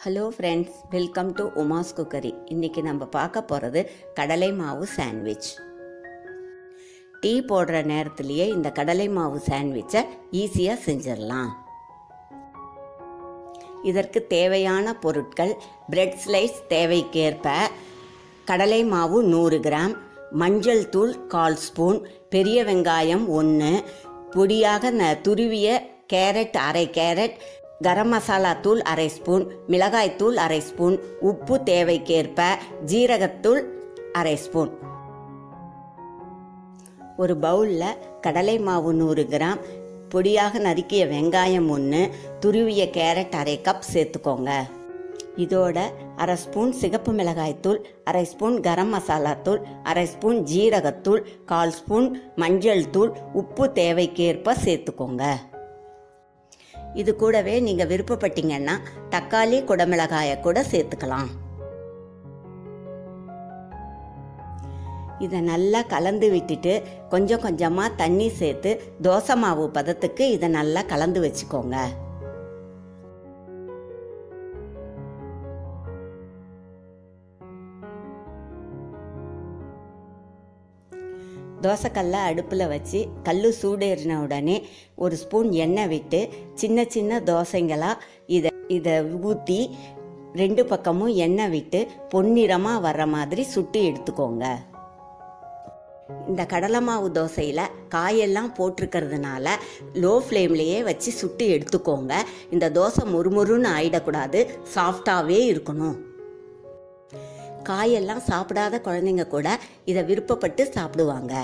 hello friends welcome to Uma's cookery இன்றைக்கி நம்ம பார்க்க போகிறது கடலை மாவு சாண்ட்விச் டீ போடுற நேரத்துலையே இந்த கடலை மாவு சாண்ட்விச்சை ஈஸியாக செஞ்சிடலாம் இதற்கு தேவையான பொருட்கள் பிரெட் ஸ்லைஸ் தேவைக்கேற்ப கடலை மாவு நூறு கிராம் மஞ்சள் தூள் கால் ஸ்பூன் பெரிய வெங்காயம் ஒன்று பொடியாக ந துருவிய கேரட் அரை கேரட் கரம் மசாலா தூள் அரை ஸ்பூன் மிளகாய் தூள் அரை ஸ்பூன் உப்பு தேவைக்கேற்ப ஜீரகத்தூள் அரை ஸ்பூன் ஒரு பவுலில் கடலை மாவு நூறு கிராம் பொடியாக நறுக்கிய வெங்காயம் ஒன்று துருவிய கேரட் அரை கப் சேர்த்துக்கோங்க இதோட அரை ஸ்பூன் சிகப்பு மிளகாய் தூள் அரை ஸ்பூன் கரம் மசாலா தூள் அரை ஸ்பூன் ஜீரகத்தூள் கால் ஸ்பூன் மஞ்சள் தூள் உப்பு தேவைக்கேற்ப சேர்த்துக்கோங்க இது கூடவே நீங்கள் விருப்பப்பட்டீங்கன்னா தக்காளி குடமிளகாயை கூட சேர்த்துக்கலாம் இதை நல்லா கலந்து விட்டுட்டு கொஞ்சம் கொஞ்சமாக தண்ணி சேர்த்து தோசை மாவு பதத்துக்கு இதை நல்லா கலந்து வச்சுக்கோங்க தோசைக்கல்லை அடுப்பில் வச்சு கல் சூடேறின உடனே ஒரு ஸ்பூன் எண்ணெய் விட்டு சின்ன சின்ன தோசைங்களாக இதை இதை ஊற்றி ரெண்டு பக்கமும் எண்ணெய் விட்டு பொன்னிறமாக வர்ற மாதிரி சுட்டி எடுத்துக்கோங்க இந்த கடலை மாவு தோசையில் காயெல்லாம் போட்டிருக்கிறதுனால லோ ஃப்ளேம்லேயே வச்சு சுட்டி எடுத்துக்கோங்க இந்த தோசை முறுமுறுன்னு ஆயிடக்கூடாது சாஃப்டாகவே இருக்கணும் காயெல்லாம் சாப்பிடாத குழந்தைங்க கூட இதை விருப்பப்பட்டு சாப்பிடுவாங்க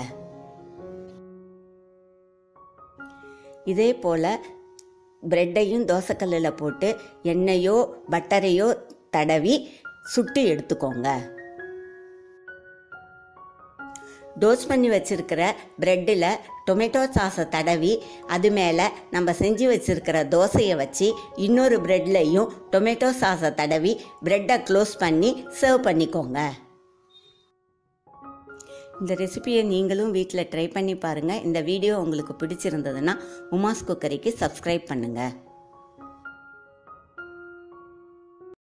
இதே போல் ப்ரெட்டையும் தோசைக்கல்லில் போட்டு எண்ணெயோ பட்டரையோ தடவி சுட்டு எடுத்துக்கோங்க டோஸ்ட் பண்ணி வச்சுருக்கிற ப்ரெட்டில் டொமேட்டோ சாஸை தடவி அது மேலே நம்ம செஞ்சு வச்சுருக்கிற தோசையை வச்சு இன்னொரு ப்ரெட்லையும் டொமேட்டோ சாஸை தடவி ப்ரெட்டை க்ளோஸ் பண்ணி சர்வ் பண்ணிக்கோங்க இந்த ரெசிபியை நீங்களும் வீட்டில் ட்ரை பண்ணி பாருங்கள் இந்த வீடியோ உங்களுக்கு பிடிச்சிருந்ததுன்னா உமாஸ் குக்கரிக்கு சப்ஸ்கிரைப் பண்ணுங்கள்